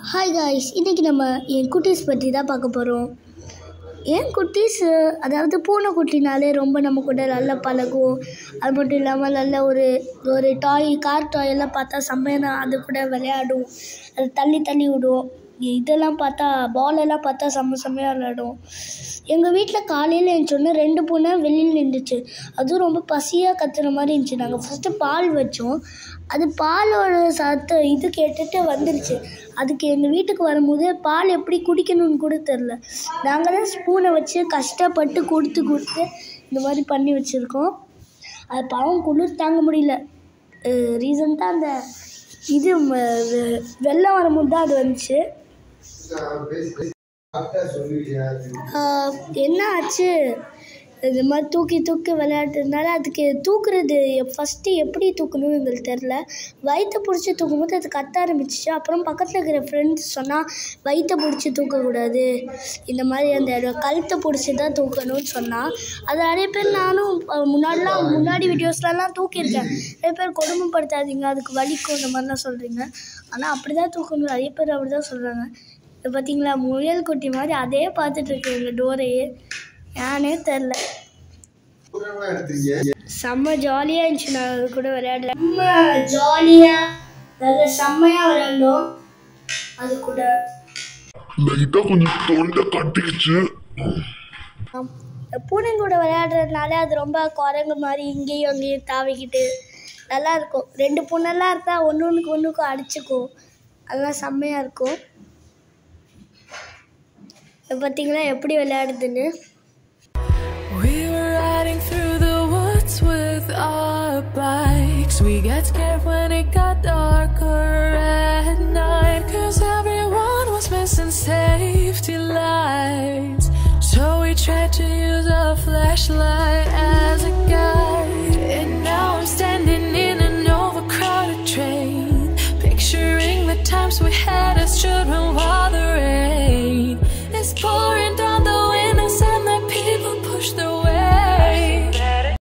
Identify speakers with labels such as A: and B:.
A: Hi guys இன்றைக்கி நம்ம என் குட்டீஸ் பற்றி தான் பார்க்க போகிறோம் என் குட்டீஸ் அதாவது பூனைக்குட்டினாலே ரொம்ப நம்ம கூட நல்லா பழகும் அது மட்டும் இல்லாமல் நல்ல ஒரு ஒரு டாய் கார் டாய் எல்லாம் பார்த்தா செம்மையான அது கூட விளையாடும் அது தள்ளி தள்ளி விடும் இதெல்லாம் பார்த்தா பால் எல்லாம் பார்த்தா செம்ம செம்மையாக விளையாடும் எங்கள் வீட்டில் காலையில் எழுந்தோடனே ரெண்டு பூனை வெளியில் நின்றுச்சு அதுவும் ரொம்ப பசியாக கத்துற மாதிரி இருந்துச்சு நாங்கள் ஃபஸ்ட்டு பால் வச்சோம் அது பாலோட சத்த இது கேட்டுட்டு வந்துருச்சு அதுக்கு எங்கள் வீட்டுக்கு வரும்போது பால் எப்படி குடிக்கணும்னு கூட தெரில நாங்கள் தான் ஸ்பூனை வச்சு கஷ்டப்பட்டு கொடுத்து கொடுத்து இந்த மாதிரி பண்ணி வச்சுருக்கோம் அது பாவம் குளிர் தாங்க முடியல ரீசண்டாக அந்த இது ம- வெ- வெள்ளம் வரும்போது தான் அது வந்துச்சு ஆஹ் என்ன ஆச்சு இது மாதிரி தூக்கி தூக்கி விளையாட்டுறதுனால அதுக்கு தூக்குறது ஃபஸ்ட்டு எப்படி தூக்கணும்னு எங்களுக்கு தெரில வயிற்ற பிடிச்சி தூக்கும்போது அது கத்த ஆரம்பிச்சிச்சு அப்புறம் பக்கத்தில் இருக்கிற ஃப்ரெண்ட்ஸ் சொன்னால் வயிற்ற பிடிச்சி தூக்கக்கூடாது இந்த மாதிரி அந்த கழுத்தை பிடிச்சி தான் தூக்கணும்னு சொன்னால் அது நிறைய பேர் நானும் அஹ், முன்னாடிலாம் முன்னாடி வீடியோஸ்லலாம் தூக்கியிருக்கேன் நிறைய பேர் கொடுமைப்படுத்தாதீங்க அதுக்கு வலிக்கும் இந்த மாதிரிலாம் சொல்கிறீங்க ஆனால் அப்படி தான் தூக்கணும் நிறைய பேர் அப்படி தான் சொல்கிறாங்க இப்போ பார்த்தீங்களா முயல் குட்டி மாதிரி அதே பார்த்துட்டு இருக்கு எங்கள் டோரையே ஏனே தெரில செம்ம ஜாலியாக இருந்துச்சு நான் அது கூட விளையாடல செம்ம ஜாலியாக நல்ல செம்மையாக விளையாண்டோம் அது கூட
B: லைட்டா கொஞ்சம் தொண்டை கட்டிக்கிச்சு
A: ஆம். இந்த பூனைங்க கூட விளையாடுறதுனால அது ரொம்ப குரங்கு மாதிரி இங்கேயும் அங்கேயும் தாவிக்கிட்டு நல்லா இருக்கும் ரெண்டு பூனைலாம் இருந்தால் ஒன்று ஒன்றுக்கு ஒன்றுக்கும் அடிச்சுக்கும் அதெல்லாம் செம்மையாக இருக்கும் இப்போ பார்த்தீங்களா எப்படி விளையாடுதுன்னு
C: We were riding through the woods with our bikes. We got scared when it got darker at night. Cause everyone was missing safety lights. So we tried to use a flashlight.